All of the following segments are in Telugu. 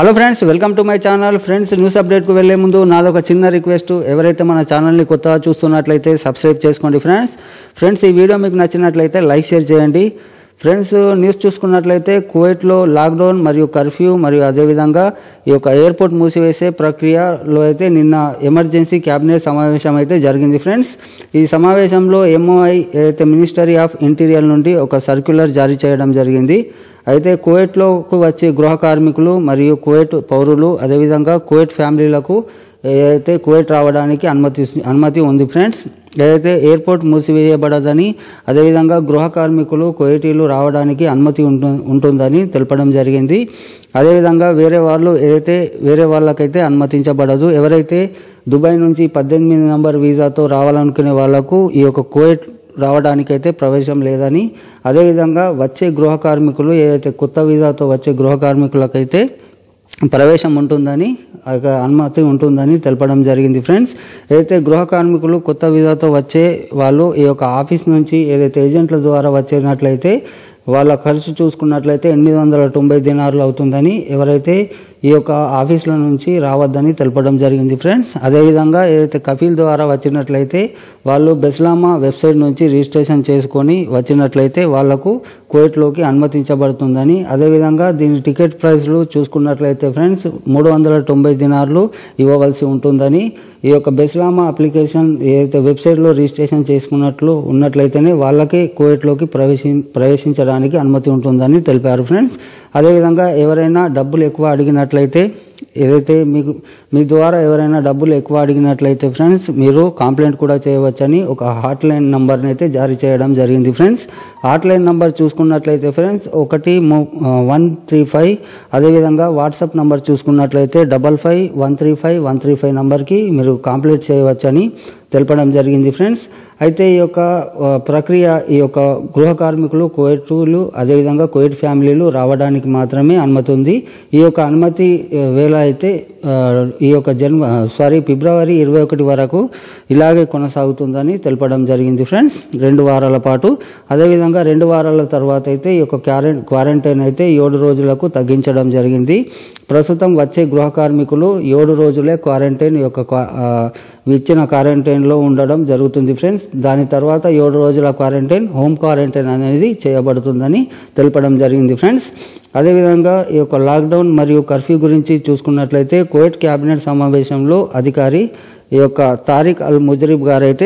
hello friends welcome to my channel friends news అప్డేట్కు వెళ్లే ముందు నాదొక చిన్న రిక్వెస్ట్ ఎవరైతే మన ఛానల్ని కొత్తగా చూస్తున్నట్లయితే సబ్స్క్రైబ్ చేసుకోండి ఫ్రెండ్స్ ఫ్రెండ్స్ ఈ వీడియో మీకు నచ్చినట్లయితే లైక్ షేర్ చేయండి ఫ్రెండ్స్ న్యూస్ చూసుకున్నట్లయితే కువైట్లో లాక్డౌన్ మరియు కర్ఫ్యూ మరియు అదేవిధంగా ఈ యొక్క ఎయిర్పోర్ట్ మూసివేసే ప్రక్రియలో అయితే నిన్న ఎమర్జెన్సీ క్యాబినెట్ సమావేశం అయితే జరిగింది ఫ్రెండ్స్ ఈ సమావేశంలో ఎంఓఐ అయితే మినిస్టరీ ఆఫ్ ఇంటీరియర్ నుండి ఒక సర్క్యులర్ జారీ చేయడం జరిగింది అయితే కువైట్లోకి వచ్చే గృహ కార్మికులు మరియు కువైట్ పౌరులు అదేవిధంగా కువైట్ ఫ్యామిలీలకు ఏదైతే కువైట్ రావడానికి అనుమతి అనుమతి ఉంది ఫ్రెండ్స్ ఏదైతే ఎయిర్పోర్ట్ మూసివేయబడదని అదేవిధంగా గృహ కార్మికులు కువైటీలు రావడానికి అనుమతి ఉంటు- ఉంటుందని తెలపడం జరిగింది అదేవిధంగా వేరే వాళ్ళు ఏదైతే వేరే వాళ్ళకైతే అనుమతించబడదు ఎవరైతే దుబాయ్ నుంచి పద్దెనిమిది నంబర్ వీసాతో రావాలనుకునే వాళ్లకు ఈ యొక్క కువైట్ రావడానికైతే ప్రవేశం లేదని అదేవిధంగా వచ్చే గృహ కార్మికులు ఏదైతే కొత్త వీసాతో వచ్చే గృహ కార్మికులకైతే ప్రవేశం ఉంటుందని ఆ యొక్క అనుమతి ఉంటుందని తెలపడం జరిగింది ఫ్రెండ్స్ ఏదైతే గృహ కార్మికులు కొత్త వీసాతో వచ్చే వాళ్ళు ఈ యొక్క ఆఫీస్ నుంచి ఏదైతే ఏజెంట్ల ద్వారా వచ్చినట్లయితే వాళ్ళ ఖర్చు చూసుకున్నట్లయితే ఎనిమిది వందల తొంభై దినారులు అవుతుందని ఎవరైతే ఈ యొక్క ఆఫీసుల నుంచి రావద్దని తెలపడం జరిగింది ఫ్రెండ్స్ అదేవిధంగా ఏదైతే కపిల్ ద్వారా వచ్చినట్లయితే వాళ్ళు బెస్లామా వెబ్సైట్ నుంచి రిజిస్ట్రేషన్ చేసుకొని వచ్చినట్లయితే వాళ్లకు కువైట్లోకి అనుమతించబడుతుందని అదేవిధంగా దీని టికెట్ ప్రైస్లు చూసుకున్నట్లయితే ఫ్రెండ్స్ మూడు వందల తొంభై దినార్లు ఇవ్వవలసి ఉంటుందని ఈ యొక్క బెస్లామా అప్లికేషన్ ఏదైతే వెబ్సైట్లో రిజిస్ట్రేషన్ చేసుకున్నట్లు ఉన్నట్లయితేనే వాళ్ళకే కువైట్లోకి ప్రవేశి ప్రవేశించడానికి అనుమతి ఉంటుందని తెలిపారు ఫ్రెండ్స్ అదేవిధంగా ఎవరైనా డబ్బులు ఎక్కువ అడిగినట్లయితే ఏదైతే మీకు మీ ద్వారా ఎవరైనా డబ్బులు ఎక్కువ అడిగినట్లయితే ఫ్రెండ్స్ మీరు కంప్లైంట్ కూడా చేయవచ్చని ఒక హాట్ లైన్ నంబర్ని అయితే జారీ చేయడం జరిగింది ఫ్రెండ్స్ హాట్ లైన్ నంబర్ చూసుకున్నట్లయితే ఫ్రెండ్స్ ఒకటి వన్ త్రీ ఫైవ్ అదేవిధంగా వాట్సాప్ నంబర్ చూసుకున్నట్లయితే double five one three five one three five నంబర్కి మీరు కంప్లీట్ చేయవచ్చని తెలపడం జరిగింది ఫ్రెండ్స్ అయితే ఈ యొక్క ఆ, ప్రక్రియ ఈ యొక్క గృహ కార్మికులు కోవిడ్లు అదేవిధంగా కోవిడ్ ఫ్యామిలీలు రావడానికి మాత్రమే అనుమతి ఉంది ఈ యొక్క అనుమతి ఆ, వేళ అయితే ఆ, ఈ యొక్క జన్మ సారీ ఫిబ్రవరి ఇరవై ఒకటి వరకు ఇలాగే కొనసాగుతుందని తెలపడం జరిగింది ఫ్రెండ్స్ రెండు వారాల పాటు అదేవిధంగా రెండు వారాల తర్వాత అయితే ఈ యొక్క క్వారెం క్వారంటైన్ అయితే ఏడు రోజులకు తగ్గించడం జరిగింది ప్రస్తుతం వచ్చే గృహ కార్మికులు ఏడు రోజులే క్వారంటైన్ ఈ యొక్క క్వా- ఆ, ఇచ్చిన క్వారంటైన్లో ఉండడం జరుగుతుంది ఫ్రెండ్స్ దాని తర్వాత ఏడు రోజుల క్వారంటైన్ హోమ్ క్వారంటైన్ అనేది చేయబడుతుందని తెలపడం జరిగింది ఫ్రెండ్స్ అదేవిధంగా ఈ యొక్క లాక్డౌన్ మరియు కర్ఫ్యూ గురించి చూసుకున్నట్లయితే కోవిడ్ క్యాబినెట్ సమావేశంలో అధికారి ఈ యొక్క తారిక్ అల్ ముజరీబ్ గారైతే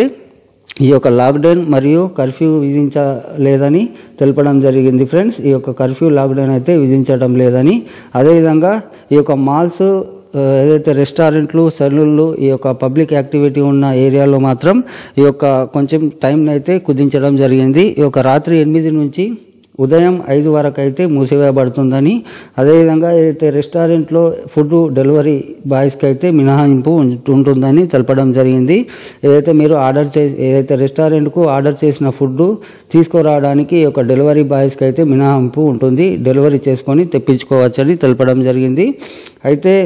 ఈ యొక్క లాక్డౌన్ మరియు కర్ఫ్యూ విధించలేదని తెలపడం జరిగింది ఫ్రెండ్స్ ఈ యొక్క కర్ఫ్యూ లాక్డౌన్ అయితే విధించడం లేదని అదేవిధంగా ఈ యొక్క మాల్స్ ఆ, ఏదైతే రెస్టారెంట్లు సెలూన్లు ఈ యొక్క పబ్లిక్ యాక్టివిటీ ఉన్న ఏరియాలో మాత్రం ఈ యొక్క కొంచెం టైం అయితే కుదించడం జరిగింది ఈ యొక్క రాత్రి ఎనిమిది నుంచి ఉదయం ఐదు వరకు అయితే మూసివేయబడుతుందని అదేవిధంగా ఏదైతే రెస్టారెంట్లో ఫుడ్ డెలివరీ బాయ్స్కి అయితే మినహాయింపు ఉం- ఉంటుందని తెలపడం జరిగింది ఏదైతే మీరు ఆర్డర్ చే ఏదైతే రెస్టారెంట్కు ఆర్డర్ చేసిన ఫుడ్ తీసుకురావడానికి ఈ యొక్క డెలివరీ బాయ్స్కి అయితే మినహాయింపు ఉంటుంది డెలివరీ చేసుకొని తెప్పించుకోవచ్చని తెలపడం జరిగింది అయితే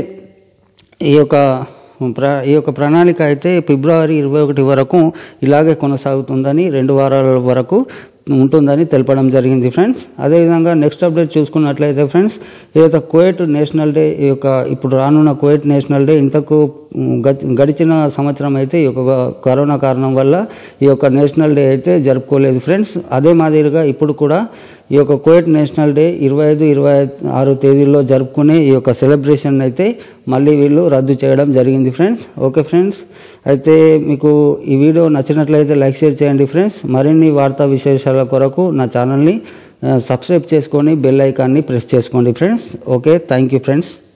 ఈ యొక్క ప్ర ఈ యొక్క ప్రణాళిక అయితే ఫిబ్రవరి ఇరవై ఒకటి వరకు ఇలాగే కొనసాగుతుందని రెండు వారాల వరకు ఉంటుందని తెలపడం జరిగింది ఫ్రెండ్స్ అదేవిధంగా నెక్స్ట్ అప్డేట్ చూసుకున్నట్లయితే ఫ్రెండ్స్ ఏదైతే కువైట్ నేషనల్ డే ఈ యొక్క ఇప్పుడు రానున్న కువైట్ నేషనల్ డే ఇంతకు ఉమ్, గత- గడిచిన సంవత్సరం అయితే ఈ యొక్క కరోనా కారణం వల్ల ఈ యొక్క నేషనల్ డే అయితే జరుపుకోలేదు ఫ్రెండ్స్ అదే మాదిరిగా ఇప్పుడు కూడా ఈ యొక్క కువైట్ నేషనల్ డే ఇరవై ఐదు ఇరవై ఆరు తేదీల్లో జరుపుకునే ఈ యొక్క సెలబ్రేషన్ అయితే మళ్ళీ వీళ్ళు రద్దు చేయడం జరిగింది ఫ్రెండ్స్ ఓకే ఫ్రెండ్స్ అయితే మీకు ఈ వీడియో నచ్చినట్లయితే లైక్ షేర్ చేయండి ఫ్రెండ్స్ మరిన్ని వార్తా విశేషాల కొరకు నా ఛానల్ని ఆ, సబ్స్క్రైబ్ చేసుకొని బెల్ ఐకాన్ని ప్రెస్ చేసుకోండి friends okay thank you friends